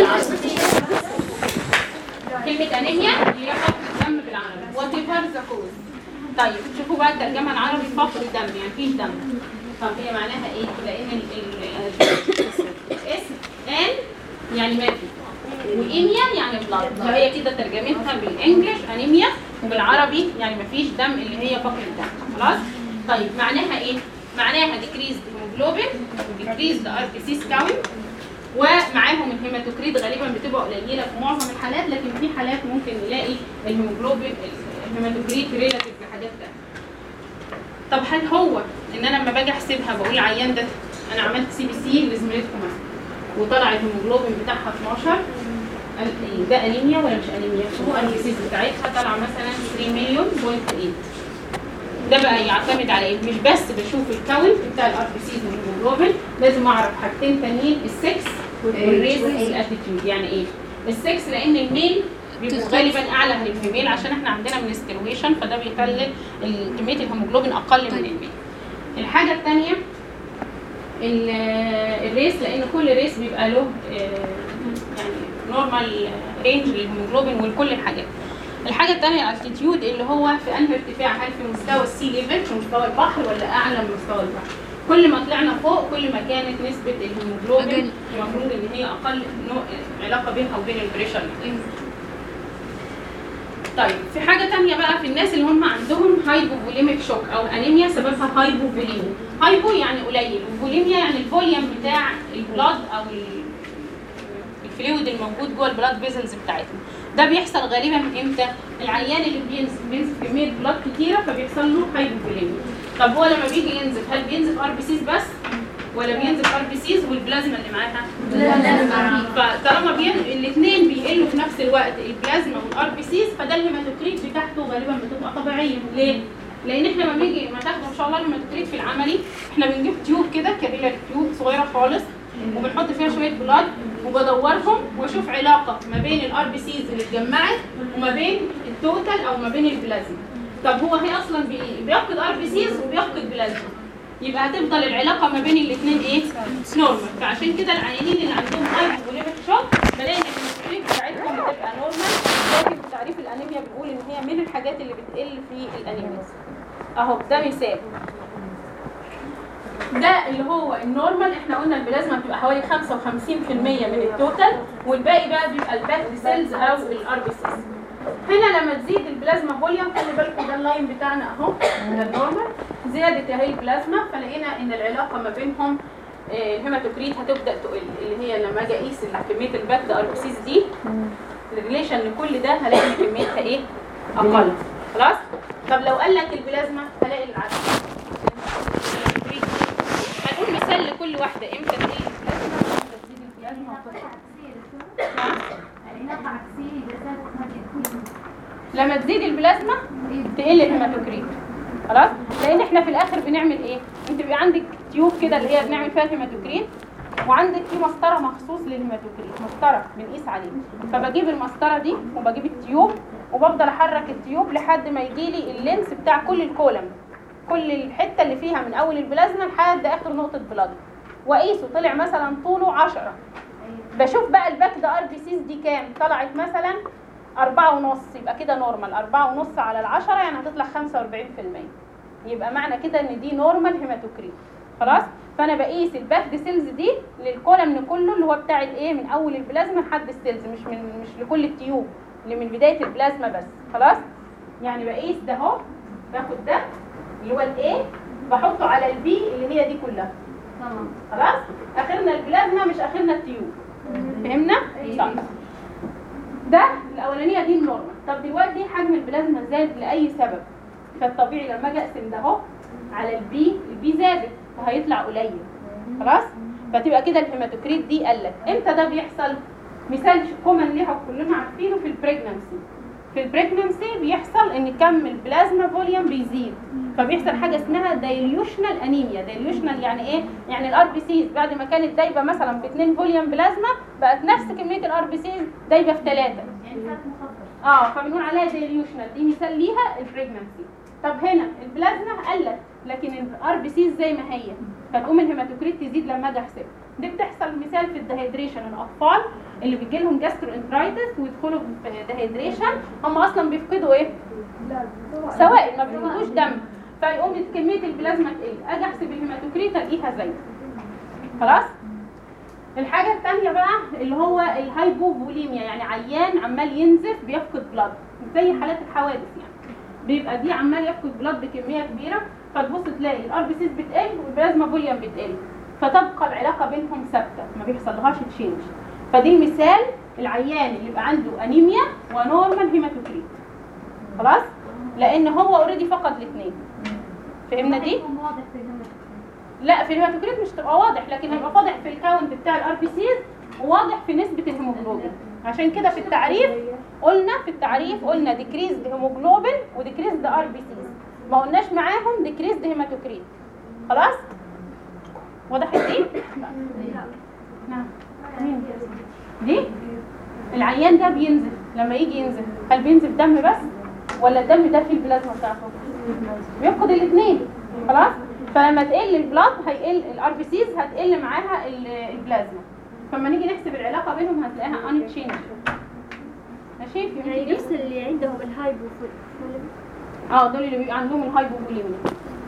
بالعربي كلمة أنيميا هي فقر الدم بالعربي وات ايفر ذا كوز طيب شوفوا بقى الترجمة العربي فقر الدم يعني مفيش دم طب هي معناها ايه؟ لأن ال ال اسم ان يعني ما في وإيميا يعني بلاد فهي كده ترجمتها بالإنجلش أنيميا وبالعربي يعني مفيش دم اللي هي فقر الدم خلاص؟ طيب معناها ايه؟ معناها decreased hemoglobin decreased RBC count ومعاهم الهيماتوكريت غالبا بتبقى قليله في معظم الحالات لكن في حالات ممكن نلاقي الهيموجلوبين الهيماتوكريت ريلاتيف لحاجات تانية. طب هل هو ان انا لما باجي احسبها بقول العيان ده انا عملت سي بي سي لزميلتكم مثلا وطلع الهيموجلوبين بتاعها 12 قال إيه، ده انيميا ولا مش انيميا؟ هو الانيسيس بتاعتها طالعه مثلا 3 مليون بوينت 8 ده بقى يعتمد على ايه؟ مش بس بشوف الكاونت بتاع الار بي سيز والهيموجلوبين لازم اعرف حاجتين تانيين السكس والريس والاتيتيود يعني ايه؟ السكس لان الميل بيبقوا غالبا اعلى من الفيميل عشان احنا عندنا منسترويشن فده بيخلي ال- كميه الهيموجلوبين اقل من الميل. الحاجه الثانيه الريس لان كل ريس بيبقى له آه، يعني نورمال رينج للهيموجلوبين ولكل الحاجات. الحاجه الثانيه الالتيتيود اللي هو في انهي ارتفاع هل في مستوى السي ليفل في مستوى البحر ولا اعلى من مستوى البحر كل ما طلعنا فوق كل ما كانت نسبه الهيموجلوبين المفروض ان هي اقل نوع علاقه بينها وبين البريشر طيب في حاجه تانية بقى في الناس اللي هم عندهم هايبوفوليميك شوك او انيميا سببها هايبوفوليميا هايبو يعني قليل وفوليميا يعني الفوليوم بتاع البلاد او ال- الفلويد الموجود جوه البلاد فيزلز بتاعتنا ده بيحصل غالبا امتى العيان اللي بينزف بينزف كميه بلاد كتيره فبيحصل له هايبوفوليميا طب هو لما بيجي ينزف هل بينزف ار بي سيز بس ولا بينزف ار بي سيز والبلازما اللي معاها فطالما بين الاثنين بيقلوا في نفس الوقت البلازما والار بي سيز فده الهيماتوكريت بتاعته غالبا بتبقى طبيعيه ليه؟ لان احنا لما بنيجي ما تاخدوا ان شاء الله الهيماتوكريت في العملي احنا بنجيب تيوب كده كابيلاري تيوب صغيره خالص وبنحط فيها شويه بلاد وبدورهم واشوف علاقه ما بين الار بي سيز اللي اتجمعت وما بين التوتال او ما بين البلازما طب هو هي اصلا بي- بيفقد ار بي سيز وبيفقد بلازما يبقى هتفضل العلاقه ما بين الاثنين ايه؟ نورمال فعشان كده العيانين اللي عندهم هايبوفوليميك شوك بلاقي ان الهيموجلوبين بتاعتهم بتبقى نورمال لكن في تعريف الانيميا بنقول ان هي من الحاجات اللي بتقل في الانيميا اهو ده مثال ده اللي هو النورمال احنا قلنا البلازما بتبقى حوالي 55% من التوتال والباقي بقى بيبقى الباك سيلز او الار بي سيلز هنا لما تزيد البلازما فوليوم خلي بالكم ده اللاين بتاعنا اهو ده النورمال زادت اهي البلازما فلقينا ان العلاقه ما بينهم آه، الهيماتوكريت هتبدا تقل اللي هي لما اجي اقيس كميه الباك ده ار بي سيز دي الريليشن لكل ده هلاقي ان كميتها ايه اقل خلاص طب لو قال لك البلازما هلاقي العكس هنقول مثال لكل واحده امتى تقل البلازما وامتى تزيد البلازما وتطلع. العلاقة عكسية إذا زادت هذه الكل لما تزيد البلازما تقل الهيماتوكريت خلاص لان احنا في الاخر بنعمل ايه انت بيبقى عندك تيوب كده اللي هي بنعمل فيها الهيماتوكريت وعندك في مسطره مخصوص للهيماتوكريت مسطره بنقيس عليه فبجيب المسطره دي وبجيب التيوب وبفضل احرك التيوب لحد ما يجي لي اللينس بتاع كل الكولم كل الحته اللي فيها من اول البلازما لحد اخر نقطه بلاد واقيسه طلع مثلا طوله 10 بشوف بقى الباك ده ار بي سيز دي كام طلعت مثلا أربعة ونص يبقى كده نورمال أربعة ونص على العشرة يعني هتطلع خمسة وأربعين في المية يبقى معنى كده إن دي نورمال هيماتوكريت خلاص فأنا بقيس الباك سيلز دي للكولمن كله اللي هو بتاع الإيه من أول البلازما لحد السيلز مش من مش لكل التيوب اللي من بداية البلازما بس خلاص يعني بقيس ده أهو باخد ده اللي هو الإيه بحطه على البي اللي هي دي كلها تمام خلاص اخرنا البلازما مش اخرنا التيوب فهمنا طيب ده الاولانيه دي النورمال طب دلوقتي حجم البلازما زاد لاي سبب فالطبيعي لما اجي اقسم ده اهو على البي البي زادت فهيطلع قليل خلاص فتبقى كده الهيماتوكريت دي قلت امتى ده بيحصل مثال كومن ليها كلنا عارفينه في البريجنانسي في البريجنانسي بيحصل ان كم البلازما فوليوم بيزيد فبيحصل حاجه اسمها دايليوشنال انيميا دايليوشنال يعني ايه يعني الار بي سيز بعد ما كانت دايبه مثلا في 2 فوليوم بلازما بقت نفس كميه الار بي سيز دايبه في 3 يعني صارت مخفف اه فبنقول عليها دايليوشنال دي مثال ليها البريجنانسي طب هنا البلازما قلت لكن الار بي سيز زي ما هي فتقوم الهيماتوكريت تزيد لما اجي احسب دي بتحصل مثال في الدهيدريشن الاطفال اللي بيجي لهم جاسترو انترايتس ويدخلوا في ديهيدريشن هم اصلا بيفقدوا ايه سوائل ما بيفقدوش دم فيقوم كميه البلازما تقل اجي احسب الهيماتوكريت الاقيها زي خلاص الحاجه الثانيه بقى اللي هو الهايبوفوليميا يعني عيان عمال ينزف بيفقد بلاد زي حالات الحوادث يعني بيبقى دي عمال يفقد بلاد بكميه كبيره فتبص تلاقي الار بي سيز بتقل والبلازما فوليوم بتقل فتبقى العلاقه بينهم ثابته ما بيحصلهاش تشينج فدي مثال العيان اللي يبقى عنده انيميا ونورمال هيماتوكريت خلاص لان هو اوريدي فقد الاثنين فهمنا دي واضح في الجملة لا في الهيماتوكريت مش تبقى واضح لكن هيبقى واضح في الكاونت بتاع الار بي سيز وواضح في نسبه الهيموجلوبين عشان كده في التعريف قلنا في التعريف قلنا ديكريزد هيموجلوبين وديكريزد ار بي سيز ما قلناش معاهم ديكريزد هيماتوكريت خلاص وضحت دي نعم مين دي العيان ده بينزف لما يجي ينزف هل بينزف دم بس ولا الدم ده فيه البلازما بتاعته بيفقد الاثنين خلاص فلما تقل البلاد هيقل الار بي سيز هتقل معاها ال- البلازما فلما نيجي نحسب العلاقه بينهم هتلاقيها ان تشينج ماشي يعني فهمتي نفس اللي عندهم الهايبو اه دول اللي بيبقى عندهم الهايبوفوليميا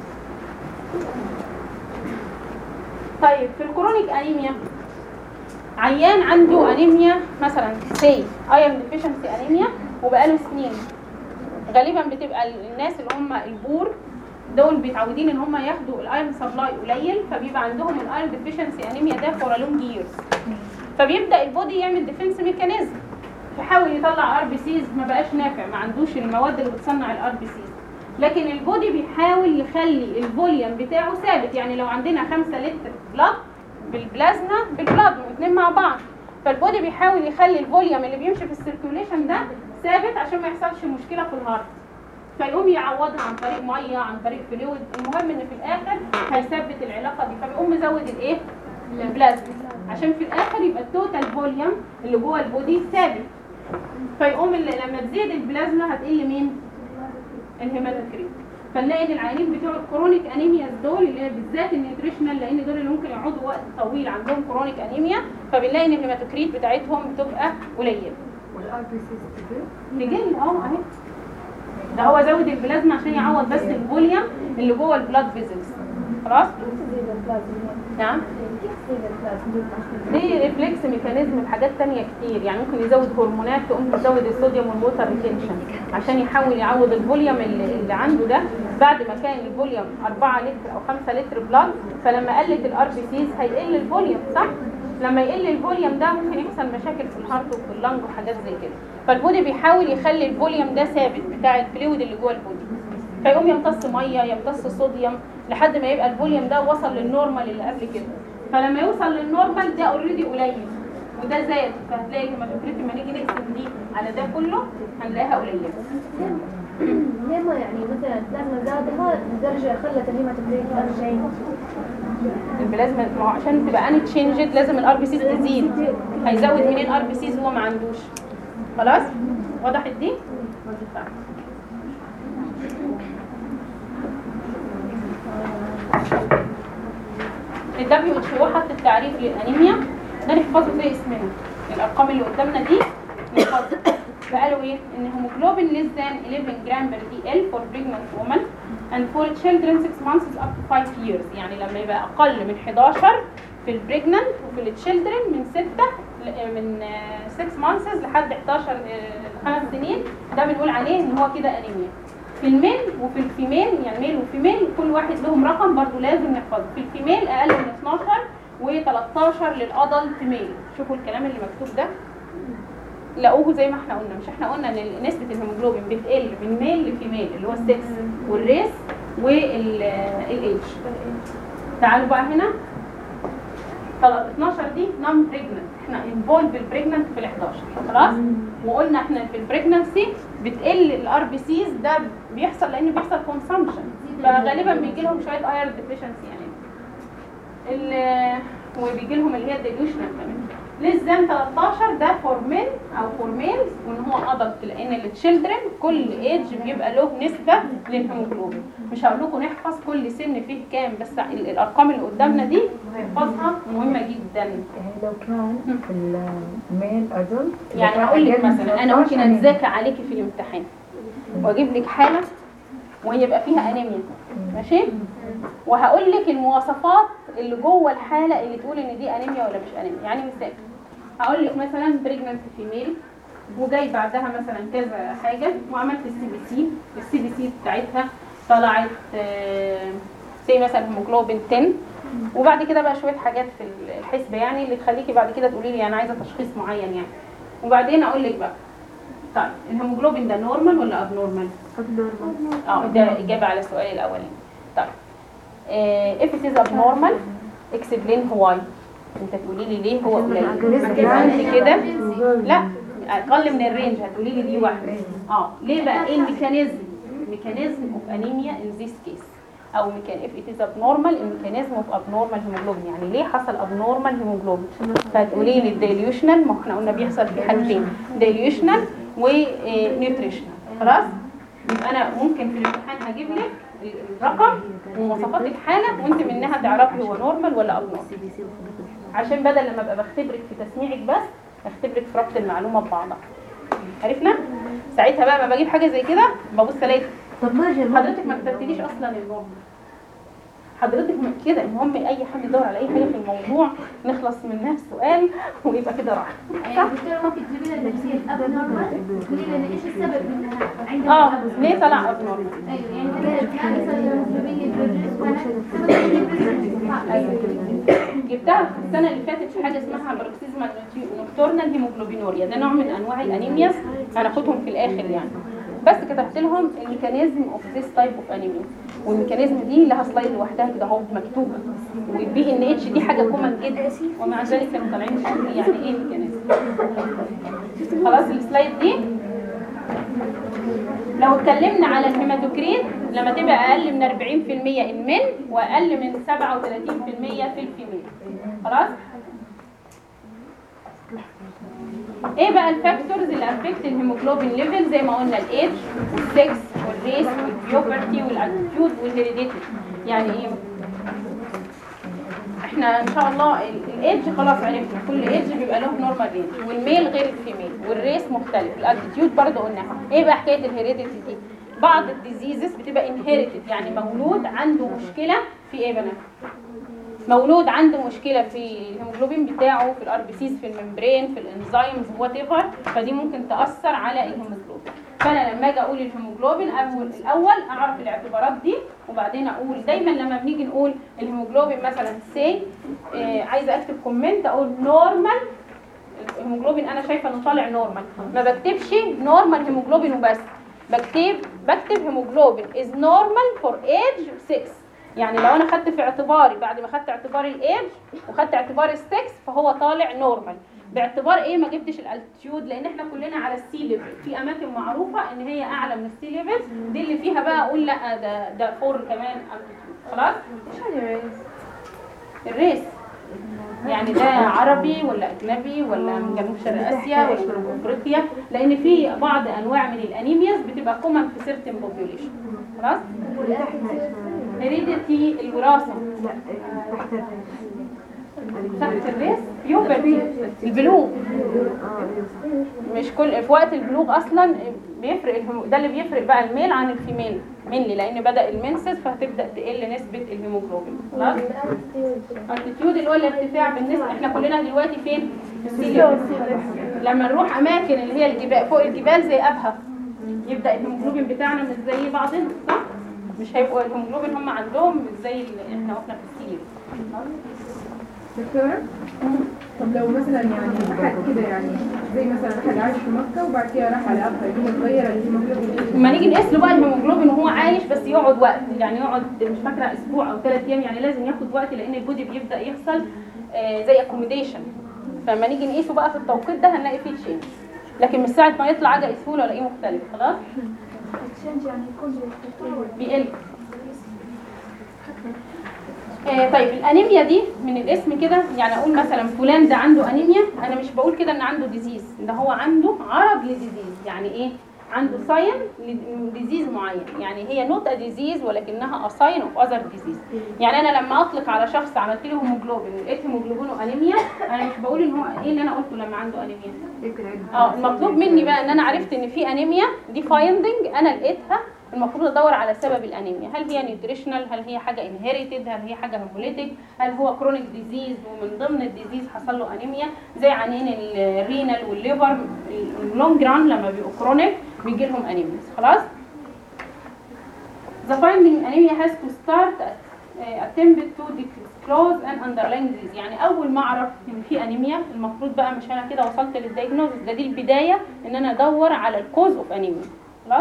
طيب في الكرونيك انيميا عيان عنده انيميا مثلا سي ايرون ديفيشنسي انيميا وبقاله سنين غالبا بتبقى الناس اللي هم البور دول بيتعودين ان هم ياخدوا الايرون سبلاي قليل فبيبقى عندهم الايرون ديفيشنسي انيميا ده فور لونج ييرز فبيبدا البودي يعمل ديفنس ميكانيزم يحاول يطلع ار بي سيز ما بقاش نافع ما عندوش المواد اللي بتصنع الار بي سيز لكن البودي بيحاول يخلي الفوليوم بتاعه ثابت يعني لو عندنا 5 لتر بلاد بالبلازما بالبلاد الاثنين مع بعض فالبودي بيحاول يخلي الفوليوم اللي بيمشي في السيركيوليشن ده ثابت عشان ما يحصلش مشكله في الهارت فيقوم يعوضها عن طريق ميه عن طريق فلويد المهم ان في الاخر هيثبت العلاقه دي فبيقوم مزود الايه البلازما عشان في الاخر يبقى التوتال فوليوم اللي جوه البودي ثابت فيقوم اللي لما تزيد البلازما هتقل مين الهيماتوكريت فنلاقي ان العيانين بتوع الكرونيك انيميا دول اللي هي بالذات النيوتريشنال لان دول اللي ممكن يقعدوا وقت طويل عندهم كرونيك انيميا فبنلاقي ان الهيماتوكريت بتاعتهم بتبقى قليله والار بي سي نجل اه اهي ده هو زود البلازما عشان يعوض بس الفوليوم اللي جوه البلاد فيزلز خلاص نعم دي ريفلكس ميكانيزم لحاجات تانية كتير يعني ممكن يزود هرمونات تقوم تزود الصوديوم والووتر ريتنشن عشان يحاول يعوض الفوليوم اللي, اللي عنده ده بعد ما كان الفوليوم 4 لتر او 5 لتر بلاد فلما قلت الار بي سيز هيقل الفوليوم صح؟ لما يقل الفوليوم ده ممكن يحصل مشاكل في الهارت وفي اللنج وحاجات زي كده فالبودي بيحاول يخلي الفوليوم ده ثابت بتاع الفلويد اللي جوه البودي فيقوم يمتص ميه يمتص صوديوم لحد ما يبقى الفوليوم ده وصل للنورمال اللي قبل كده فلما يوصل للنورمال ده اوريدي قليل وده زاد فهتلاقي الهيماتوكريت لما نيجي نقسم دي على ده كله هنلاقيها قليله ليه ما يعني مثلا البلازما زادها لدرجة خلت الهيماتوكريت شيء البلازما ما هو عشان تبقى ان تشينجد لازم الار بي سيز تزيد هيزود منين ار بي سيز هو ما عندوش خلاص وضحت دي الدبليو اتش او حط التعريف للانيميا ده نحفظه زي اسمنا الارقام اللي قدامنا دي نحفظها فقالوا ايه ان هيموجلوبين less than 11 جرام per dl for pregnant woman and for children 6 months up to 5 years يعني لما يبقى اقل من 11 في البريجننت وفي التشيلدرن من 6 ل- من آه، 6 مانثs لحد 11 آه، 5 سنين ده بنقول عليه ان هو كده انيميا في الميل وفي الفيميل يعني ميل وفيميل كل واحد لهم رقم برضو لازم نحفظه في الفيميل اقل من 12 و13 للادلت ميل شوفوا الكلام اللي مكتوب ده لقوه زي ما احنا قلنا مش احنا قلنا ان نسبه الهيموجلوبين بتقل من ميل لفيميل اللي هو السكس والريس والايدج تعالوا بقى هنا طب 12 دي نون بريجننت احنا انفولف البريجننت في ال 11 خلاص وقلنا احنا في البريجننسي بتقل الار بي سيز ده بيحصل لان بيحصل كونسامشن فغالبا بيجي لهم شويه ايرون ديفيشنسي يعني ال- وبيجي لهم اللي هي ديليوشنال كمان للزام 13 ده فور مين او فور ميلز وان هو ادلت لان التشيلدرن كل ايدج بيبقى له نسبه للهيموجلوبين مش هقول لكم نحفظ كل سن فيه كام بس ال- الارقام اللي قدامنا دي نحفظها مهمه جدا يعني لو كان الميل اظن يعني هقول لك مثلا انا ممكن اتذاكى عليكي في الامتحان واجيب لك حاله وهي يبقى فيها انيميا ماشي وهقول لك المواصفات اللي جوه الحاله اللي تقول ان دي انيميا ولا مش انيميا يعني مثال هقول لك مثلا بريجننت فيميل وجاي بعدها مثلا كذا حاجه وعملت السي بي سي السي بي سي بتاعتها طلعت زي مثلا هيموجلوبين 10 وبعد كده بقى شويه حاجات في الحسبه يعني اللي تخليكي بعد كده تقولي لي انا عايزه تشخيص معين يعني وبعدين اقول لك بقى طيب الهيموجلوبين ده نورمال ولا اب نورمال؟ اه ده اجابه على السؤال الاولاني طيب if it is abnormal explain why انت تقولي لي ليه هو قليل يبقى انت كده لا اقل من الرينج هتقولي لي دي واحده اه ليه بقى ايه الميكانيزم ميكانيزم اوف انيميا in this case او ميكان if it is abnormal الميكانيزم اوف abnormal hemoglobin يعني ليه حصل abnormal hemoglobin فتقولي لي الديليوشنال ما احنا قلنا بيحصل في حاجتين ديليوشنال ونيوتريشنال خلاص يبقى انا ممكن في الامتحان هجيب لك الرقم ومواصفات الحاله وانت منها تعرفي هو نورمال ولا اب عشان بدل لما ابقى بختبرك في تسميعك بس اختبرك في ربط المعلومه ببعضها عرفنا ساعتها بقى ما بجيب حاجه زي كده ببص الاقي طب ما حضرتك ما كتبتليش اصلا النورمال حضرتك م- كده المهم اي حد يدور على اي حاجه في الموضوع نخلص منها السؤال ويبقى كده راح يعني دكتورة ممكن تجيبي لنا التفسير اب نورمال تقولي لنا ايش السبب منها عندها اه ليه طلع اب نورمال ايوه يعني كانت مثلا هيموجلوبين جبتها في السنه اللي فاتت في حاجه اسمها بروكسيزمال نوكتورنال هيموجلوبينوريا ده نوع من انواع الانيمياز هناخدهم في الاخر يعني بس كتبت لهم الميكانيزم اوف ذيس تايب اوف انيميا والميكانيزم دي لها سلايد لوحدها كده اهو مكتوبه والبي ان اتش دي حاجه كومن جدا ومع ذلك كانوا طالعين مش عارفين يعني ايه الميكانيزم خلاص السلايد دي لو اتكلمنا على الهيماتوكريت لما تبقى اقل من 40% المن واقل من 37% في الفيميل خلاص ايه بقى الفاكتورز اللي افكت الهيموجلوبين ليفل زي ما قلنا الايدج والسكس والريس والبيوبرتي والاتيتيود والهيريديتي يعني ايه احنا ان شاء الله الايدج خلاص عرفنا كل ايدج بيبقى له نورمال رينج والميل غير الفيميل والريس مختلف الاتيتيود برضه قلناها ايه بقى حكايه الهيريديتي دي بعض الديزيزز بتبقى انهيرتد يعني مولود عنده مشكله في ايه بنات مولود عنده مشكله في الهيموجلوبين بتاعه في الار بي سيز في الممبرين في الانزيمز وات ايفر فدي ممكن تاثر على الهيموجلوبين فانا لما اجي اقول الهيموجلوبين اول الاول اعرف الاعتبارات دي وبعدين اقول دايما لما بنيجي نقول الهيموجلوبين مثلا سي آه عايزه اكتب كومنت اقول نورمال الهيموجلوبين انا شايفه انه طالع نورمال ما بكتبش نورمال هيموجلوبين وبس بكتب بكتب هيموجلوبين از نورمال فور ايج 6 يعني لو انا خدت في اعتباري بعد ما خدت اعتباري الايج وخدت اعتباري السكس فهو طالع نورمال باعتبار ايه ما جبتش الالتيود لان احنا كلنا على السي ليفل في اماكن معروفه ان هي اعلى من السي ليفل دي اللي فيها بقى اقول لا ده ده فور كمان altitude. خلاص الريس يعني ده عربي ولا اجنبي ولا من جنوب شرق اسيا ولا جنوب افريقيا لان في بعض انواع من الانيمياز بتبقى كومن في سيرتن بوبيوليشن خلاص هيريديتي الوراثه تحت الريس بيوبرتي البلوغ مش كل في وقت البلوغ اصلا بيفرق الهيمو... ده اللي بيفرق بقى الميل عن الفيميل مينلي لان بدا المنسس فهتبدا تقل نسبه الهيموجلوبين خلاص الاتيتيود اللي هو الارتفاع بالنسبه احنا كلنا دلوقتي فين في السي ليفل. لما نروح اماكن اللي هي الجبال فوق الجبال زي ابها يبدا الهيموجلوبين بتاعنا مش زي بعضنا صح مش هيبقوا الهيموجلوبين هم عندهم مش زي اللي احنا واحنا في السي ليفل. دكتورة طب لو مثلا يعني حد كده يعني زي مثلا حد عايش في مكة وبعد كده راح على أبها يقوم يتغير الهيموجلوبين لما نيجي نقيس له بقى الهيموجلوبين وهو عايش بس يقعد وقت يعني يقعد مش فاكره اسبوع او ثلاث ايام يعني لازم ياخد وقت لان البودي بيبدا يحصل آه زي اكوميديشن فلما نيجي نقيسه بقى في التوقيت ده هنلاقي فيه تشينج لكن من ساعه ما يطلع اجي اقيسه له الاقيه مختلف خلاص التشنج يعني يكون زي بيقل آه طيب الانيميا دي من الاسم كده يعني اقول مثلا فلان ده عنده انيميا انا مش بقول كده ان عنده ديزيز ده هو عنده عرض لديزيز يعني ايه عنده ساين لديزيز معين يعني هي نوت ا ديزيز ولكنها ا ساين اوف اذر ديزيز يعني انا لما اطلق على شخص عملت له هيموجلوبين ولقيت هيموجلوبينه انيميا انا مش بقول ان هو ايه اللي انا قلته لما عنده انيميا اه المطلوب مني بقى ان انا عرفت ان في انيميا دي فايندنج انا لقيتها المفروض ادور على سبب الانيميا هل هي نيوتريشنال هل هي حاجه انهيريتد هل هي حاجه هيموليتيك هل هو كرونيك ديزيز ومن ضمن الديزيز حصل له انيميا زي عنين الرينال والليفر اللونج ران لما بيبقوا كرونيك بيجي لهم انيميا خلاص The finding anemia has to start at uh, attempt to disclose an underlying disease يعني اول ما اعرف ان في انيميا المفروض بقى مش انا كده وصلت للدايجنوز ده دي البدايه ان انا ادور على الكوز اوف انيميا خلاص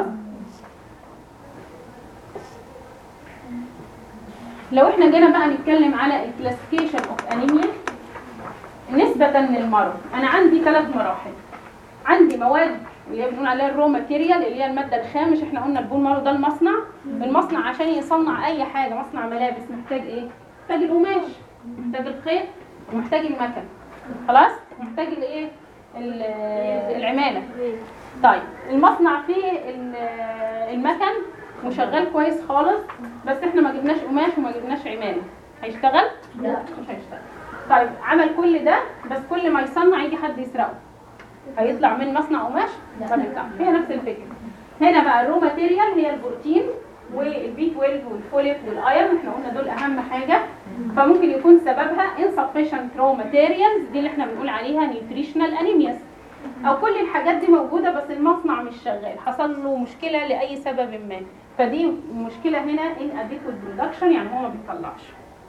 لو احنا جينا بقى نتكلم على الكلاسيفيكيشن اوف انيميا نسبة للمرض انا عندي ثلاث مراحل عندي مواد اللي هي بنقول عليها الرو ماتيريال اللي هي المادة الخام مش احنا قلنا البون مارو ده المصنع المصنع عشان يصنع اي حاجة مصنع ملابس محتاج ايه محتاج القماش محتاج الخيط ومحتاج المكن خلاص محتاج الايه ال- العمالة طيب المصنع فيه ال- المكن وشغال كويس خالص بس احنا ما جبناش قماش وما جبناش عماله هيشتغل لا. مش هيشتغل طيب عمل كل ده بس كل ما يصنع يجي حد يسرقه هيطلع من مصنع قماش ما بيطلعش هي نفس الفكره هنا بقى الرو ماتيريال هي البروتين والبي 12 والفوليك والايرون احنا قلنا دول اهم حاجه فممكن يكون سببها insufficient raw materials دي اللي احنا بنقول عليها nutritional anemias او كل الحاجات دي موجوده بس المصنع مش شغال حصل له مشكله لاي سبب ما فدي مشكله هنا inadequate production يعني هو ما بيطلعش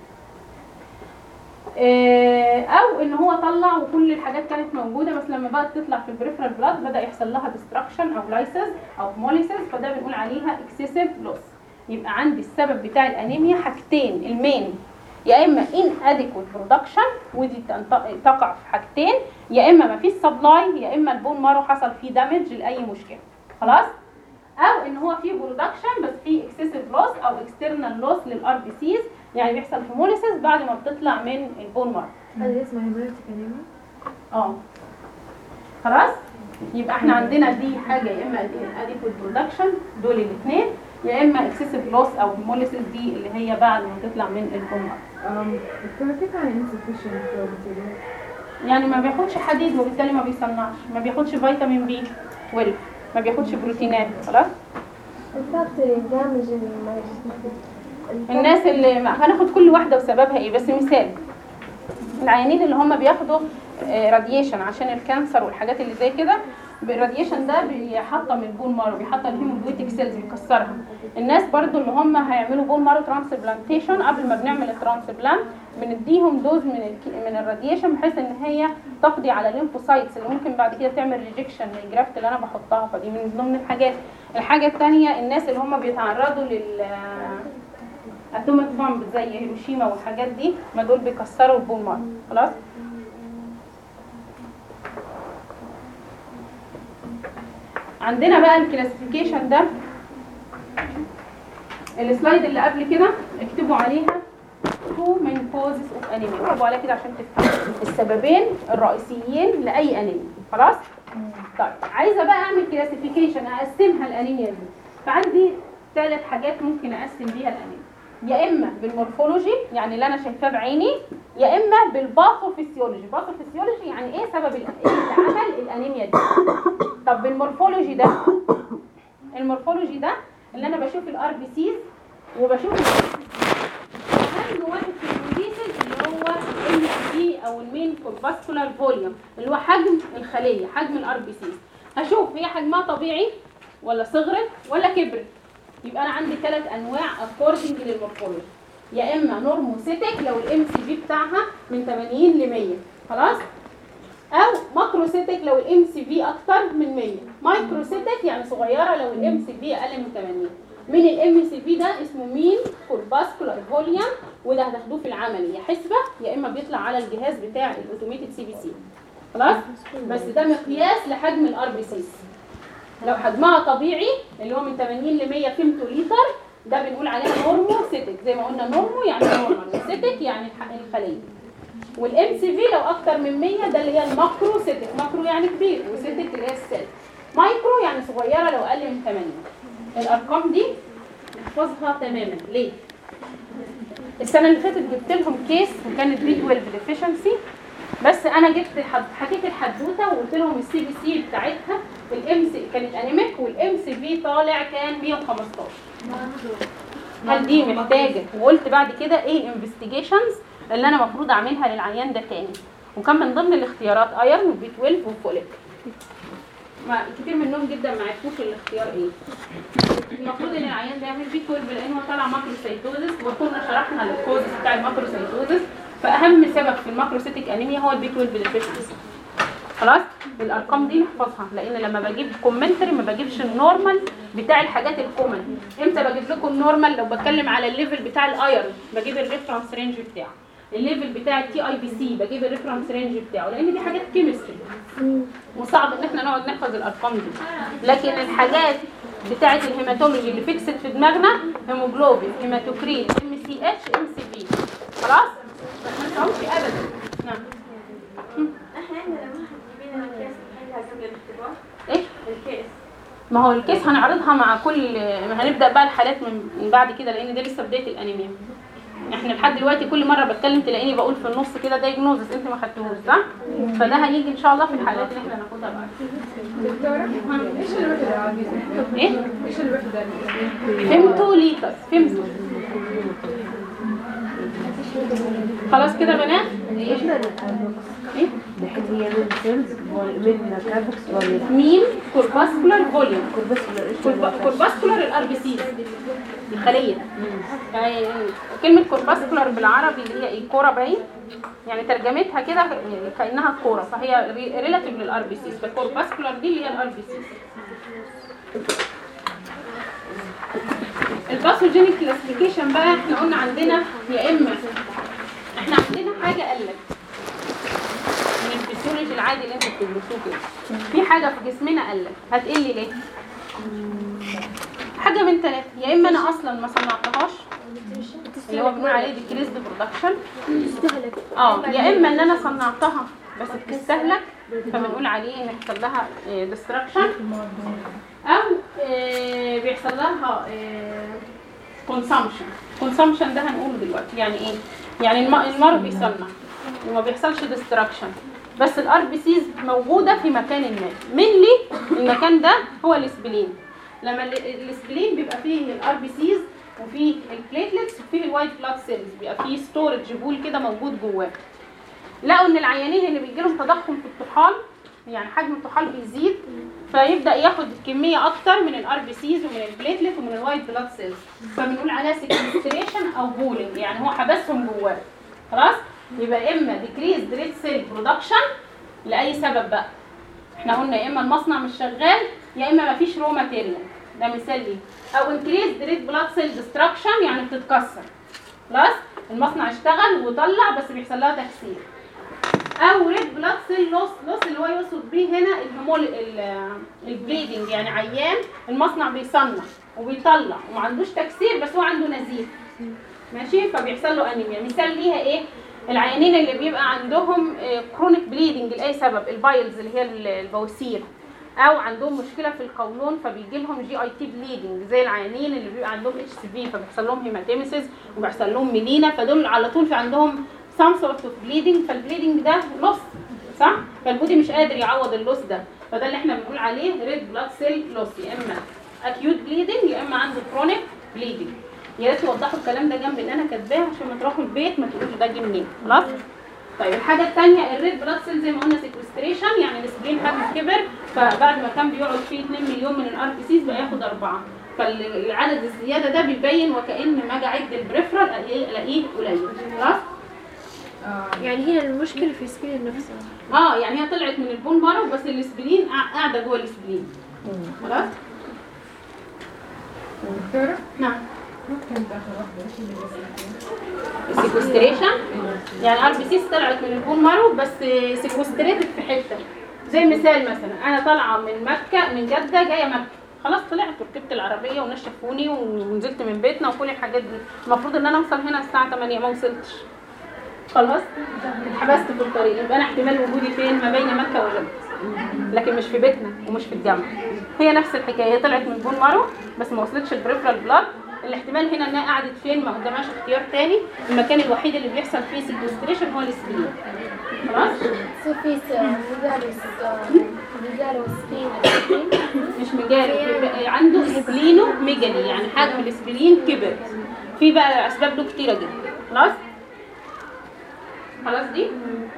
آه، او ان هو طلع وكل الحاجات كانت موجوده بس لما بقت تطلع في البريفرال بلاد بدا يحصل لها ديستراكشن او لايسز او هيموليسيس فده بنقول عليها اكسسيف لوس يبقى عندي السبب بتاع الانيميا حاجتين المين يا اما inadequate production ودي تنط- تقع في حاجتين يا اما ما فيش سبلاي يا اما البون مارو حصل فيه دامج لاي مشكله خلاص او ان هو فيه برودكشن بس فيه اكسسيف لوس او اكسترنال لوس للار بي سيز يعني بيحصل هيموليسيس بعد ما بتطلع من البون مارو هذا اسمه هيموليتيك انيميا اه خلاص يبقى احنا عندنا دي حاجه يا اما adequate برودكشن دول الاثنين يا اما اكسسيف لوس او هيموليسيس دي اللي هي بعد ما تطلع من البون مارو دكتورة كيف يعني insufficient raw material؟ يعني ما بياخدش حديد وبالتالي ما بيصنعش ما بياخدش فيتامين بي 12 ما بياخدش بروتينات خلاص الفات دامج الناس اللي ما- هناخد كل واحده وسببها ايه بس مثال العيانين اللي هم بياخدوا راديشن عشان الكانسر والحاجات اللي زي كده الراديشن ده بيحطم البون مارو بيحطم الهيموجلوتيك سيلز بيكسرها الناس برضو اللي هم هيعملوا بون مارو ترانسبلانتيشن قبل ما بنعمل الترانسبلانت بنديهم دوز من ال من الراديشن بحيث ان هي تقضي على الليمفوسايتس اللي ممكن بعد كده تعمل ريجكشن للجرافت اللي انا بحطها فدي من ضمن الحاجات الحاجه الثانيه الناس اللي هم بيتعرضوا لل اتوميك بامب زي هيروشيما والحاجات دي ما دول بيكسروا البون مارو خلاص عندنا بقى الكلاسيفيكيشن ده السلايد اللي قبل كده اكتبوا عليها two main causes of anemia اكتبوا عليها كده عشان تفهموا السببين الرئيسيين لاي انيميا خلاص طيب عايزه بقى اعمل كلاسيفيكيشن اقسمها الانيميا دي فعندي ثلاث حاجات ممكن اقسم بيها الانيميا يا اما بالمورفولوجي يعني اللي انا شايفاه بعيني يا اما بالباثوفيسيولوجي باثوفيسيولوجي يعني ايه سبب ال- ايه اللي عمل الانيميا دي طب بالمورفولوجي ده المورفولوجي ده اللي انا بشوف الار بي سيز وبشوف اهم واحد في البروتيسز اللي هو ال بي او المين كورباسكولار فوليوم اللي هو حجم الخليه حجم الار بي سيز هشوف هي حجمها طبيعي ولا صغرت ولا كبرت يبقى انا عندي ثلاث انواع اكوردنج للمورفولوجي يا اما نورموسيتك لو الام سي في بتاعها من 80 ل 100 خلاص او ماكروسيتك لو الام سي في اكتر من 100 مايكروسيتك يعني صغيره لو الام سي في اقل من 80 من الام سي في ده اسمه مين كورباسكولار فوليوم وده هتاخدوه في العملي يا حسبه يا اما بيطلع على الجهاز بتاع الاوتوميتد سي بي سي خلاص بس ده مقياس لحجم الار بي سيز لو حجمها طبيعي اللي هو من 80 ل 100 فيمتو لتر ده بنقول عليها نورمو سيتك زي ما قلنا نورمو يعني نورمال وسيتك يعني الح- الخليه والام سي في لو اكتر من 100 ده اللي هي الماكرو سيتك ماكرو يعني كبير وسيتك اللي هي السيل مايكرو يعني صغيره لو اقل من 8 الارقام دي نحفظها تماما ليه السنه اللي فاتت جبت لهم كيس وكانت بي 12 ديفيشنسي بس انا جبت حد... حكيت الحدوته وقلت لهم السي بي سي بتاعتها الام سي كانت انيميك والام سي في طالع كان 115 هل دي محتاجه وقلت بعد كده ايه انفستيجيشنز اللي انا المفروض اعملها للعيان ده تاني وكان من ضمن الاختيارات ايرن وبي 12 وفوليك ما كتير منهم جدا ما عرفوش الاختيار ايه المفروض ان العيان ده يعمل بي 12 لان هو طالع ماكروسيتوزس وكنا شرحنا الكوزس بتاع الماكروسيتوزس فاهم سبب في الماكروسيتيك انيميا هو البي 12 ديفيشنسي خلاص الارقام دي نحفظها لان لما بجيب كومنتري ما بجيبش النورمال بتاع الحاجات الكومن امتى بجيب لكم النورمال لو بتكلم على الليفل بتاع الايرون بجيب الريفرنس رينج بتاعه الليفل بتاع التي اي بي سي بجيب الريفرنس رينج بتاعه لان دي حاجات كيمستري وصعب ان احنا نقعد نحفظ الارقام دي لكن الحاجات بتاعه الهيماتولوجي اللي فيكسد في دماغنا هيموجلوبين هيماتوكريت ام سي اتش ام سي بي خلاص ما تنساهمش ابدا نعم احنا عندنا ما حد يبينا الكاس نحلها قبل الاختبار ايه الكاس ما هو الكيس هنعرضها مع كل ما هنبدا بقى الحالات من من بعد كده لان ده لسه بدايه الانيميا احنا لحد دلوقتي كل مره بتكلم تلاقيني بقول في النص كده دايجنوزس انت ما خدتوهوش صح فده هيجي ان شاء الله في الحالات اللي احنا هناخدها بعد دكتورة ايش الوحدة العزيزة؟ ايه ايش الوحدة اللي فهمتوا ليتر فهمتوا خلاص كده يا بنات ايش ايه دحين هي من سيلز من كابكس ولا مين كورباسكولار فوليوم كوربسولار ايش كورباسكولار الار بي سي الخليه يعني كلمه كورباسكولار بالعربي اللي هي ايه كوره باين يعني ترجمتها كده كانها كوره فهي ريلاتيف للار بي سي فالكورباسكولار دي اللي هي الار بي سي الباثوجينيك كلاسيفيكيشن بقى احنا قلنا عندنا يا اما احنا عندنا حاجه قلت من الفسيولوجي العادي اللي انتوا بتدرسوه كده في حاجه في جسمنا قلت هتقل ليه حاجه من ثلاثه يا اما انا اصلا ما صنعتهاش اللي هو بنقول عليه ديكريزد برودكشن اه يا اما ان انا صنعتها بس بتستهلك فبنقول عليه ان يحصل لها ديستراكشن او آه، بيحصل لها كونسامشن كونسامشن ده هنقوله دلوقتي يعني ايه يعني الم- المرء بيصنع وما بيحصلش ديستراكشن بس الار بي سيز موجوده في مكان ما مينلي المكان ده هو الاسبلين لما ال- الاسبلين بيبقى فيه الار بي سيز وفيه البليتلتس وفيه الوايت بلاد سيلز بيبقى فيه ستورج بول كده موجود جواه لقوا ان العيانين اللي بيجي لهم تضخم في الطحال يعني حجم الطحال بيزيد فيبدا ياخد كميه اكتر من الار بي سيز ومن البليتلت ومن الوايت بلاد سيلز فبنقول عليها سيكستريشن او بولينج يعني هو حبسهم جواه خلاص يبقى اما ديكريز ريد سيل برودكشن لاي سبب بقى احنا قلنا يا اما المصنع مش شغال يا اما مفيش رو ماتيريال ده مثال ليه او انكريز ريد بلاد سيل ديستراكشن يعني بتتكسر خلاص المصنع اشتغل وطلع بس بيحصل لها تكسير او ريد بلاد سيل لوس لوس اللي هو يقصد بيه هنا الهمول البليدنج يعني عيان المصنع بيصنع وبيطلع وما عندوش تكسير بس هو عنده نزيف ماشي فبيحصل له انيميا مثال ليها ايه العيانين اللي بيبقى عندهم كرونيك بليدنج لاي سبب البايلز اللي هي ال- البواسير او عندهم مشكله في القولون فبيجي لهم جي اي تي بليدنج زي العيانين اللي بيبقى عندهم اتش سي في فبيحصل لهم هيماتيمسيس وبيحصل لهم ميلينا فدول على طول في عندهم سام سورت اوف بليدنج فالبليدنج ده لوس صح فالبودي مش قادر يعوض اللوس ده فده اللي احنا بنقول عليه ريد بلاد سيل لوس يا اما اكيوت بليدنج يا اما عنده كرونيك بليدنج يا ريت توضحوا الكلام ده جنب اللي انا كاتباه عشان ما تروحوا البيت ما تقولوش ده جه منين خلاص طيب الحاجه الثانيه الريد بلاد سيل زي ما قلنا سيكوستريشن يعني السبرين حجمه كبر فبعد ما كان بيقعد فيه 2 مليون من الار بي سيز بقى ياخد اربعه فالعدد الزياده ده بيبين وكان ما اجي اعد البريفرال الاقيه ألاقيه قليل خلاص آه. يعني هنا المشكلة في سبيل نفسها اه يعني هي طلعت من البون مارو بس الاسبلين قاع- قاعده جوه الاسبلين خلاص دكتورة نعم ما فهمت آخر واحدة ايش اللي بس السيكوستريشن يعني ار بي سيس طلعت من البون مارو بس سيكوستريتد في حته زي مثال مثلا انا طالعه من مكه من جده جايه مكه خلاص طلعت وركبت العربيه ونشفوني ونزلت من بيتنا وكل الحاجات دي المفروض ان انا اوصل هنا الساعه 8 ما وصلتش خلاص اتحبست في الطريق يبقى انا احتمال وجودي فين ما بين مكه وجده لكن مش في بيتنا ومش في الجامعه هي نفس الحكايه هي طلعت من بون مارو بس ما وصلتش البريفرال بلاد الاحتمال هنا انها قعدت فين ما قدامهاش اختيار تاني المكان الوحيد اللي بيحصل فيه سيكوستريشن هو السبلين خلاص يصير في مدارس مدارس سكين مش مجاري في- عنده سبلينو ميجالي يعني حجم السبلين كبر في بقى اسباب له كتيره جدا خلاص خلاص دي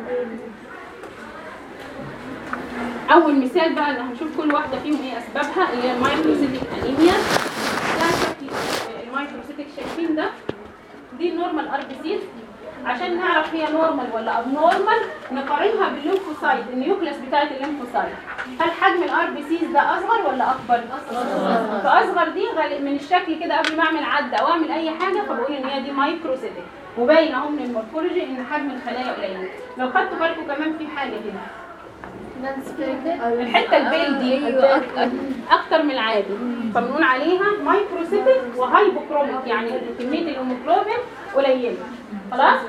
اول مثال بقى اللي هنشوف كل واحده فيهم ايه اسبابها اللي هي المايكروسيتيك انيميا ده شكل المايكروسيتيك شايفين ده دي النورمال ار بي سيز عشان نعرف هي نورمال ولا اب نورمال نقارنها بالليمفوسايت النيوكليس بتاعت الليمفوسايت هل حجم الار بي سيز ده اصغر ولا اكبر اصغر فاصغر دي غالب من الشكل كده قبل ما اعمل عده او اعمل اي حاجه فبقول ان هي دي مايكروسيتيك وباين اهو من المورفولوجي ان حجم الخلايا قليل لو خدتوا بالكم كمان في حاجه هنا الحته البيل دي اكتر من العادي فبنقول عليها مايكروسيتيك وهايبوكروميك يعني كميه الهيموجلوبين قليله خلاص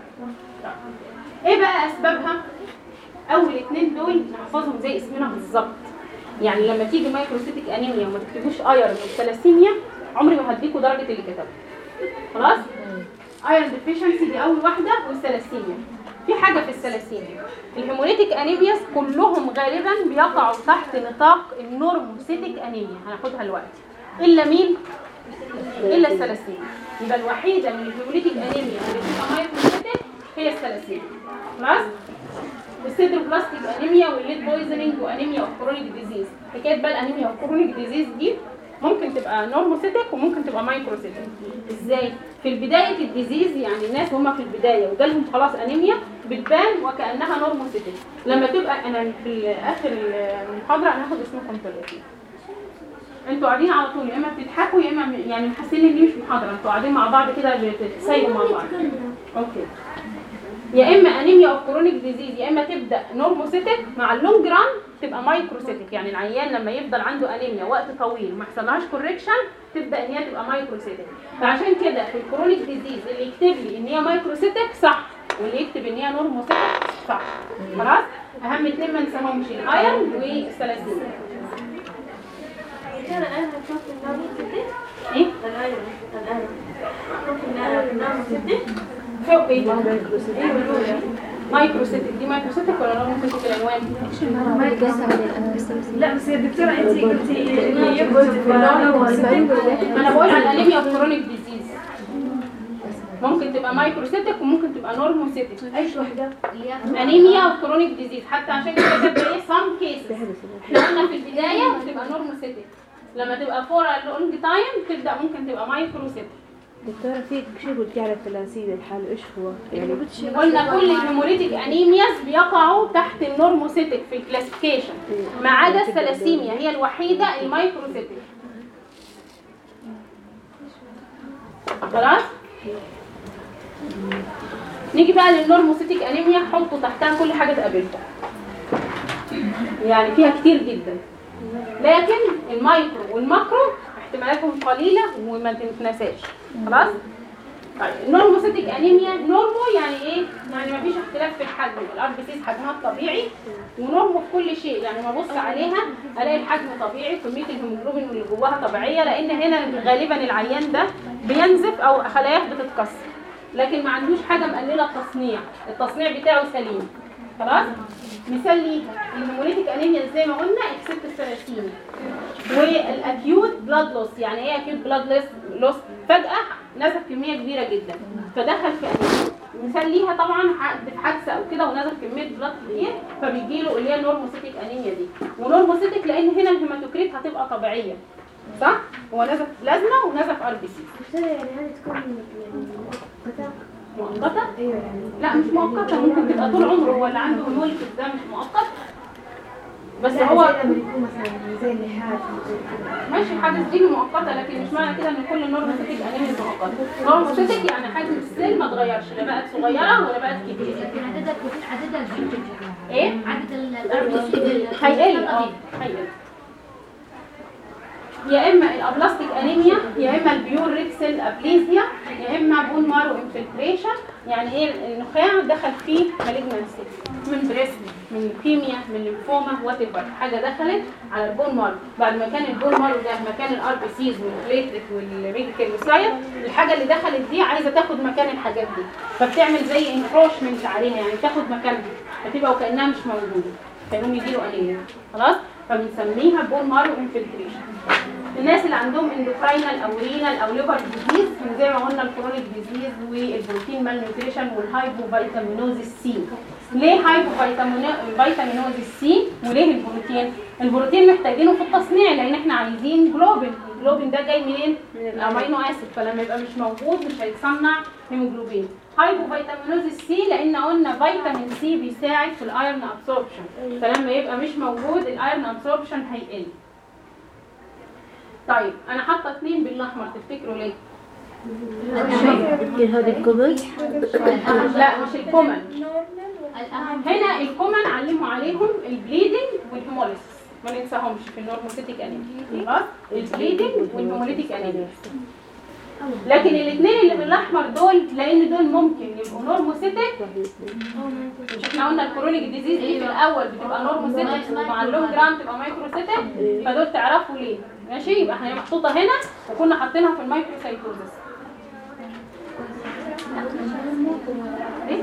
ايه بقى اسبابها اول اتنين دول نحفظهم زي اسمنا بالظبط يعني لما تيجي مايكروسيتيك انيميا وما تكتبوش ايرون والثلاسيميا عمري ما هديكوا درجه اللي كتبها خلاص ايرون ديفيشنسي دي اول واحده والثلاسيميا في حاجه في الثلاسيميا الهيموليتيك انيمياس كلهم غالبا بيقعوا تحت نطاق النورموسيتيك انيميا هناخدها دلوقتي الا مين الا الثلاسيميا يبقى الوحيده من الهيموليتيك انيميا اللي بتبقى مايكروسيتيك هي الثلاسيميا خلاص السيدروبلاستيك انيميا والليد بويزنينج وانيميا اوف كرونيك ديزيز حكايه بقى الانيميا اوف كرونيك ديزيز دي ممكن تبقى نورموسيتك وممكن تبقى مايكروسيتك ازاي في بدايه الديزيز يعني الناس هم في البدايه وجالهم خلاص انيميا بتبان وكانها نورموسيتك لما تبقى انا في اخر المحاضره انا هاخد اسمكم ثلاثين انتوا قاعدين على طول يا اما بتضحكوا يا اما يعني محسين ان دي مش محاضره انتوا قاعدين مع بعض كده بتتسايروا مع بعض اوكي يا اما انيميا او كرونيك ديزيز يا اما تبدا نورموسيتك مع اللونج ران تبقى مايكروسيتك يعني العيان لما يفضل عنده انيميا وقت طويل ما يحصلهاش كوركشن تبدا ان هي تبقى مايكروسيتك فعشان كده في الكرونيك ديزيز اللي يكتب لي ان هي مايكروسيتك صح واللي يكتب ان هي نورموسيتك صح خلاص اهم اتنين ما ننساهمش الايرون والثلاثين كان انا كنت النوم ستة ايه الايرون الايرون كنت النوم ستة فوق ايه مايكروسيتك دي مايكروسيتك ولا نورموسيتك العنوان لا بس يا دكتورة انت قلتي ان يبقى في اللون انا بقول على الانيميا اوف كرونيك ديزيز ممكن تبقى مايكروسيتك وممكن تبقى نورموسيتك ايش واحدة؟ انيميا اوف كرونيك ديزيز حتى عشان كده كاتبه ايه سام كيسز احنا قلنا في البدايه بتبقى نورموسيتك لما تبقى فور لونج تايم تبدا ممكن تبقى مايكروسيتك دكتورة في شيء قلتي على الثلاثين الحال ايش هو؟ يعني قلنا كل الهيموليتيك انيمياز بيقعوا تحت النورموسيتك في الكلاسيفيكيشن ما عدا الثلاسيميا هي الوحيده المايكروسيتك خلاص نيجي بقى للنورموسيتك انيميا حطوا تحتها كل حاجه تقابلكم يعني فيها كتير جدا لكن المايكرو والماكرو احتمالاتهم قليله وما تتنساش خلاص طيب النورموسيتك انيميا نورمو يعني ايه يعني مفيش اختلاف في الحجم الار بي سيز حجمها الطبيعي ونورمو في كل شيء يعني ما ابص عليها الاقي الحجم طبيعي كميه الهيموجلوبين اللي جواها طبيعيه لان هنا غالبا العيان ده بينزف او خلاياه بتتكسر لكن ما عندوش حاجه مقلله التصنيع التصنيع بتاعه سليم خلاص مثال ليها الهيموليتيك انيميا زي ما قلنا اكسبت الثلاثين والاكيوت بلاد لوس يعني ايه اكيوت بلاد لوس فجاه نزف كميه كبيره جدا فدخل في انيميا مثال ليها طبعا حد في حادثه او كده ونزف كميه بلاد كتير فبيجي له اللي هي نورموسيتيك انيميا دي ونورموسيتيك لان هنا الهيماتوكريت هتبقى طبيعيه صح هو نزف بلازما ونزف ار بي سي يعني هذه تكون يعني مؤقتة مؤقته ايوه يعني لا مش مؤقته ممكن تبقى طول عمره هو اللي عنده هيموليتيك ده مش مؤقت بس لا، هو زي لما يكون مثلا زي اللحاف وزي كده. ماشي الحاجز دي مؤقته لكن مش معنى كده ان كل نورموسيتيك انيميا مؤقته نورموسيتيك يعني حجم السيل ما اتغيرش لا بقت صغيره ولا بقت كبيره لكن عدد عدد الزوجة ايه عدد الأربعين هيقل اه هيقل يا اما الابلاستيك انيميا يا اما البيور ريكسل ابليزيا يا اما بون مارو انفلتريشن يعني ايه النخاع دخل فيه مالجنسي من بريست من ليوكيميا من ليمفوما وات حاجه دخلت على البون مارو بعد ما كان البون مارو ده مكان الار بي سيز والبليتلت والريديكيلوسايت الحاجه اللي دخلت دي عايزه تاخد مكان الحاجات دي فبتعمل زي انكروشمنت عليها يعني تاخد مكانها فتبقى وكانها مش موجوده فيقوم يجيله انيميا خلاص فبنسميها بون مارو انفلتريشن الناس اللي عندهم اندوكراينال او رينال او ليفر ديزيز زي ما قلنا الكرونيك ديزيز والبروتين مال نيوتريشن والهايبو فيتامينوزيس سي ليه هايبو فيتامينوزيس سي وليه البروتين البروتين محتاجينه في التصنيع لان احنا عايزين جلوبين الجلوبين ده جاي منين من الامينو اسيد فلما يبقى مش موجود مش هيتصنع هيموجلوبين هايبو فيتامينوزيس سي لان قلنا فيتامين سي بيساعد في الايرون ابسوربشن فلما يبقى مش موجود الايرون ابسوربشن هيقل طيب انا حاطه اثنين بالاحمر تفتكروا ليه يمكن هذا الكومن لا مش الكومن الأهم هنا الكومن علموا عليهم البليدنج والهيموليسيس ما ننساهمش في النورموسيتيك انيميا خلاص البليدنج والهيموليتيك انيميا لكن الاثنين اللي بالاحمر دول لان دول ممكن يبقوا نورموسيتيك مش احنا قلنا الكرونيك ديزيز دي في الاول بتبقى نورموسيتيك ومع اللونج ران تبقى مايكروسيتيك فدول تعرفوا ليه ماشي يبقى هي محطوطه هنا وكنا حاطينها في المايكروسايتوزس إيه؟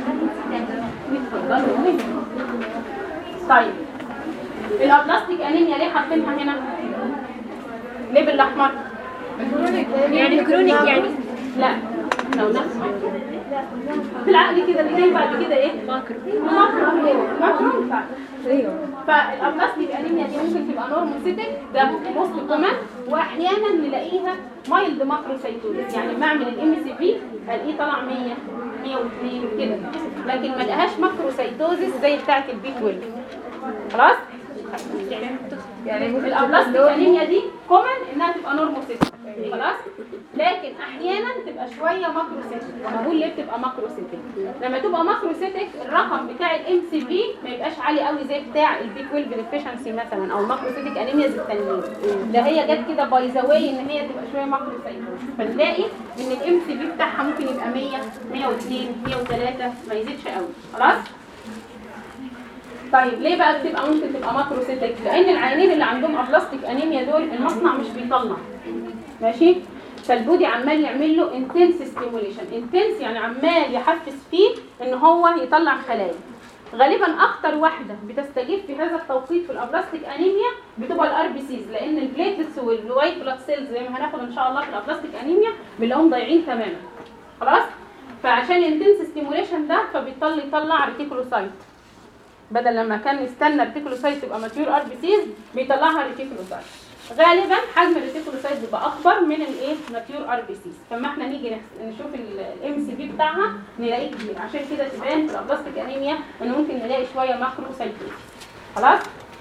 اتفضلوا. طيب الابلاستيك انيميا ليه حاطينها هنا ليه بالاحمر يعني كرونيك يعني لا لو نفس في العقل كده اللي جاي بعد كده ايه ماكرو ماكرو ينفع. فالابلاستيك انيميا دي ممكن تبقى نورموسيتك ده موست كومن واحيانا نلاقيها مايلد ماكروسايتوزيس يعني بعمل الام سي في الاقيه طلع 100 102 كده لكن ما لقاهاش ماكروسايتوزيس زي بتاعه البي 12 خلاص يعني الابلاستيك انيميا دي كومن انها تبقى نورموسيتك خلاص لكن احيانا تبقى شويه ماكروسيتك وانا بقول ليه بتبقى ماكروسيتك لما تبقى ماكروسيتك الرقم بتاع الام سي في ما يبقاش عالي قوي زي بتاع البي 12 ديفيشنسي مثلا او الماكروسيتك انيمياز التانيين ده هي جت كده باي ذا واي ان هي تبقى شويه ماكروسيتك فنلاقي ان الام سي في بتاعها ممكن يبقى 100 102 103 ما يزيدش قوي خلاص طيب ليه بقى بتبقى ممكن تبقى ماكروسيتك لان العيانين اللي عندهم ابلاستيك انيميا دول المصنع مش بيطلع ماشي فالبودي عمال يعمل له انتنس ستيموليشن انتنس يعني عمال يحفز فيه ان هو يطلع خلايا غالبا اكتر واحده بتستجيب في هذا التوقيت في الابلاستيك انيميا بتبقى الار بي سيز لان البليتلتس والوايت بلاد سيلز زي ما هناخد ان شاء الله في الابلاستيك انيميا بنلاقيهم ضايعين تماما خلاص فعشان الانتنس ستيموليشن ده فبيضطر يطلع ريتيكولوسايت بدل لما كان يستنى الريتيكولوسايت تبقى ماتيور ار بي سيز بيطلعها ريتيكولوسايت غالبا حجم الريتيكولوسايت بيبقى اكبر من الايه ماتيور ار بي سيز فما احنا نيجي نحس- نشوف الام سي في بتاعها نلاقيه كبير عشان كده تبان في الابلاستيك انيميا ان ممكن نلاقي شويه ماكروسايتوز خلاص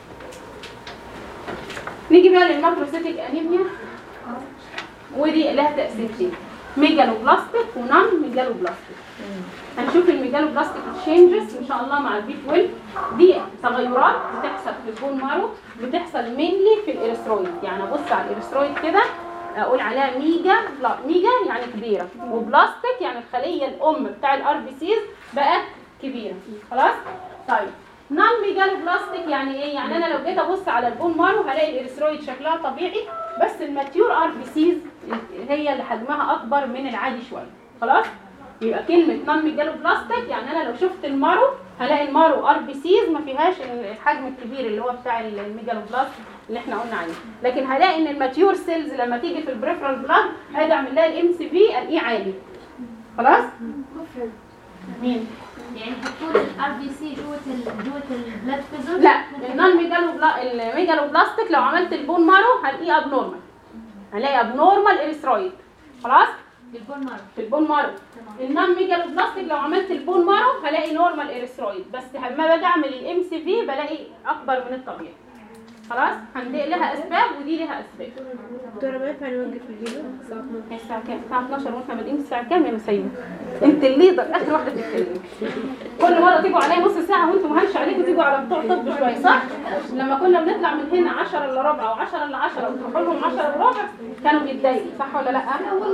نيجي بقى للماكروسيتيك انيميا ودي لها تقسيمتين ميجالوبلاستيك ونون ميجالوبلاستيك هنشوف الميجالوبلاستيك تشينجز ان شاء الله مع البي 12 دي تغيرات بتحصل في البون مارو بتحصل مينلي في الاريثرويد يعني ابص على الاريثرويد كده اقول عليها ميجا لا ميجا يعني كبيره وبلاستيك يعني الخليه الام بتاع الار بي سيز بقت كبيره خلاص طيب نون ميجالوبلاستيك يعني ايه يعني انا لو جيت ابص على البون مارو هلاقي الاريثرويد شكلها طبيعي بس الماتيور ار بي سيز هي اللي حجمها اكبر من العادي شويه خلاص يبقى كلمة نون ميجالوبلاستيك يعني أنا لو شفت المارو هلاقي المارو ار بي سيز ما فيهاش الحجم الكبير اللي هو بتاع الميجالوبلاست اللي احنا قلنا عليه لكن هلاقي ان الماتيور سيلز لما تيجي في البريفرال بلاد هاجي اعمل لها الام سي في الاقيه عالي خلاص مين يعني حطوا الار بي سي جوه ال جوه البلاد فيزل لا النون ميجالوبلا الميجالوبلاستيك لو عملت البون مارو هلاقيه ابنورمال هلاقي ابنورمال اريثرويد خلاص البون مارو في البون مارو النون ميجالوبلاستيك لو عملت البون مارو هلاقي نورمال اريثرويد بس لما باجي اعمل الام سي في بلاقي اكبر من الطبيعي خلاص هنلاقي لها اسباب ودي لها اسباب دكتورة ما ينفع نوقف الفيديو هي الساعة كام؟ الساعة 12 واحنا بادئين الساعة كام يا مسيبة؟ انت الليدر اخر واحدة تتكلم كل مرة تيجوا عليا نص ساعة وانتم مهنش عليكم تيجوا على بتوع طب شوية صح؟ لما كنا بنطلع من هنا 10 الا ربع او 10 الا 10 وتروحوا لهم 10 الا ربع كانوا بيتضايقوا صح ولا لا؟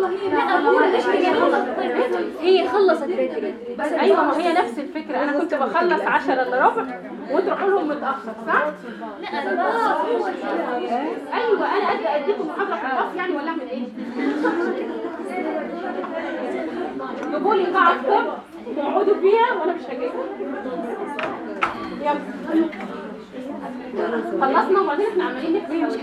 هي خلصت بدري ايوه ما هي نفس الفكرة انا كنت بخلص 10 الا ربع وتروحوا لهم متأخر صح؟ ايوه انا ادي اديكم محاضرة في الباص يعني ولا اعمل ايه؟ جيبوا لي قاعة طب تقعدوا فيها وانا مش هجيبها يلا خلصنا وبعدين احنا عمالين نكتب مش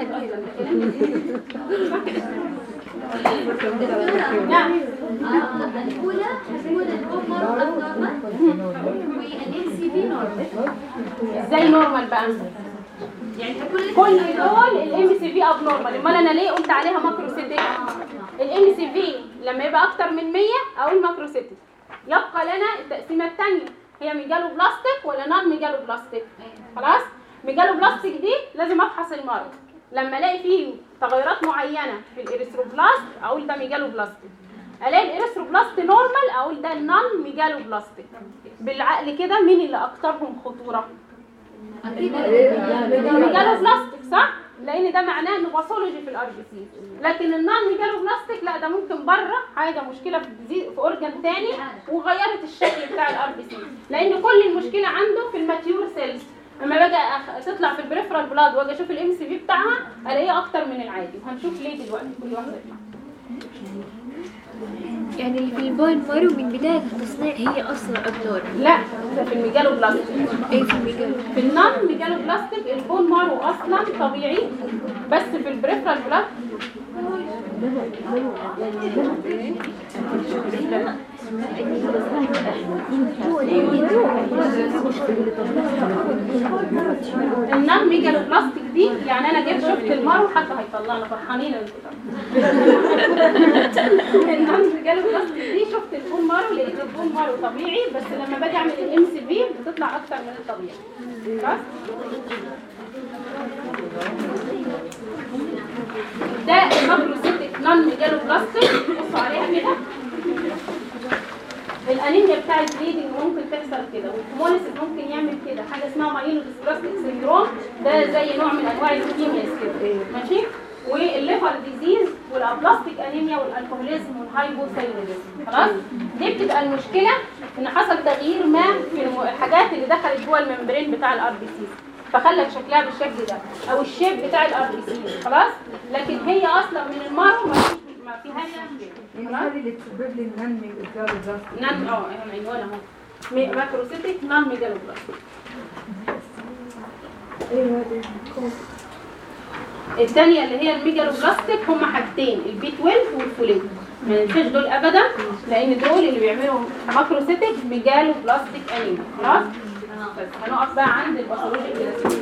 نعم الأولى الأولى الأمر النورمال والإن سي في نورمال ازاي نورمال بقى يعني كل كل دول الام سي في اب نورمال امال انا ليه قلت عليها ماكروسيتيك الام سي في لما يبقى اكتر من 100 اقول ماكروسيتيك يبقى لنا التقسيمه الثانيه هي ميجالو بلاستيك ولا نون ميجالو بلاستيك خلاص ميجالو بلاستيك دي لازم افحص المرض لما الاقي فيه تغيرات معينه في الاريثروبلاست اقول ده ميجالو بلاستيك الاقي الاريثروبلاست نورمال اقول ده نون ميجالو بلاستيك بالعقل كده مين اللي اكترهم خطوره ميجالو بلاستيك صح؟ لان ده معناه انه باثولوجي في الار بي سي لكن النون ميجالو بلاستيك لا ده ممكن بره حاجه مشكله في الديزيز في اورجان تاني وغيرت الشكل بتاع الار بي سي لان كل المشكله عنده في الماتيور سيلز لما باجي أخ... تطلع في البريفرال بلاد واجي اشوف الام سي في بتاعها الاقيه اكتر من العادي وهنشوف ليه دلوقتي كل واحده يطلع يعني اللي في البون مارو من بداية التصنيع هي أصلا أبنور لا ده في الميجالو بلاستيك أي في المجال في النون ميجالو بلاستيك البون مارو اصلا طبيعي بس في البريفرال بلاد النون ميجالو بلاستيك دي يعني انا جيت شفت المارو حتى هيطلعنا فرحانين انتوا النون ميجالو بلاستيك دي شفت البون مارو لقيت البون مارو طبيعي بس لما باجي اعمل الام سي في بتطلع اكتر من الطبيعي خلاص ده الماكروسيتك نون ميجالو بلاستيك بصوا عليها كده الانيميا بتاع البليدنج ممكن تحصل كده والهيموليسيس ممكن يعمل كده حاجه اسمها مايلو ديسبلاستيك سيندروم ده زي نوع من انواع الليوكيميا كده ماشي والليفر ديزيز والابلاستيك انيميا والالكوهوليزم والهايبوثايروديزم خلاص دي بتبقى المشكله ان حصل تغيير ما في الم- الحاجات اللي دخلت جوه الممبرين بتاع الار بي سي فخلت شكلها بالشكل ده او الشيب بتاع الار بي سي خلاص لكن هي اصلا من المرو ما فيش- ما فيهاش مشكله يعني هذه اللي تسبب لي النمي والجو ده نان اه احنا عنوان اهو مي- ماكروسيتك نان ميجالوبلاست الثانيه اللي هي الميجالوبلاستيك هم حاجتين البي 12 والفوليت ما ننساش دول ابدا لان دول اللي بيعملوا ماكروسيتك ميجالوبلاستيك انيميا خلاص بس هنقف بقى عند الباثولوجي